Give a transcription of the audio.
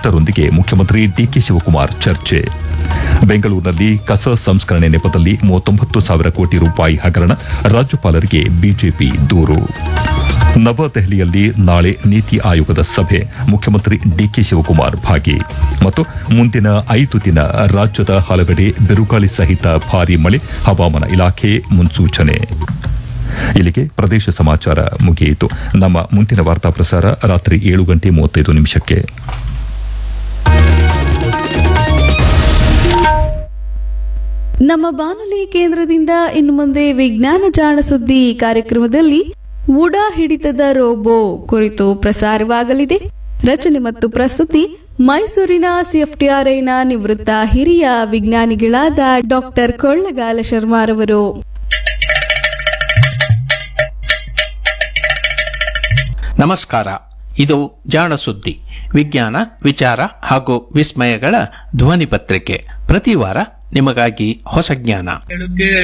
ವರಿಷ್ಠರೊಂದಿಗೆ ಮುಖ್ಯಮಂತ್ರಿ ಡಿಕೆ ಶಿವಕುಮಾರ್ ಚರ್ಚೆ ಬೆಂಗಳೂರಿನಲ್ಲಿ ಕಸ ಸಂಸ್ಕರಣೆ ನೆಪದಲ್ಲಿ ಮೂವತ್ತೊಂಬತ್ತು ಸಾವಿರ ಕೋಟಿ ರೂಪಾಯಿ ಹಗರಣ ರಾಜ್ಯಪಾಲರಿಗೆ ಬಿಜೆಪಿ ದೂರು ನವದೆಹಲಿಯಲ್ಲಿ ನಾಳೆ ನೀತಿ ಆಯೋಗದ ಸಭೆ ಮುಖ್ಯಮಂತ್ರಿ ಡಿಕೆ ಶಿವಕುಮಾರ್ ಭಾಗಿ ಮತ್ತು ಮುಂದಿನ ಐದು ದಿನ ರಾಜ್ಯದ ಹಲವೆಡೆ ಬಿರುಗಾಳಿ ಸಹಿತ ಭಾರೀ ಮಳೆ ಹವಾಮಾನ ಇಲಾಖೆ ಮುನ್ಸೂಚನೆ ಇಲ್ಲಿಗೆ ಪ್ರದೇಶ ಸಮಾಚಾರ ಮುಗಿಯಿತು ನಮ್ಮ ಮುಂದಿನ ವಾರ್ತಾ ಪ್ರಸಾರ ರಾತ್ರಿ ಏಳು ಗಂಟೆ ಮೂವತ್ತೈದು ನಿಮಿಷಕ್ಕೆ ನಮ್ಮ ಬಾನುಲಿ ಕೇಂದ್ರದಿಂದ ಇನ್ನು ಮುಂದೆ ವಿಜ್ಞಾನ ಜಾಣ ಸುದ್ದಿ ಕಾರ್ಯಕ್ರಮದಲ್ಲಿ ಉಡ ಹಿಡಿತದ ರೋಬೋ ಕುರಿತು ಪ್ರಸಾರವಾಗಲಿದೆ ರಚನೆ ಮತ್ತು ಪ್ರಸ್ತುತಿ ಮೈಸೂರಿನ ಸಿಎಫ್ಟಿಆರ್ಐನ ನಿವೃತ್ತ ಹಿರಿಯ ವಿಜ್ಞಾನಿಗಳಾದ ಡಾಕ್ಟರ್ ಕೊಳ್ಳಗಾಲ ಶರ್ಮಾರವರು ನಮಸ್ಕಾರ ಇದು ಜಾಣ ಸುದ್ದಿ ವಿಜ್ಞಾನ ವಿಚಾರ ಹಾಗೂ ವಿಸ್ಮಯಗಳ ಧ್ವನಿ ಪತ್ರಿಕೆ ಪ್ರತಿ ವಾರ ನಿಮಗಾಗಿ ಹೊಸ ಜ್ಞಾನ ಕೇಳು ಕೇಳು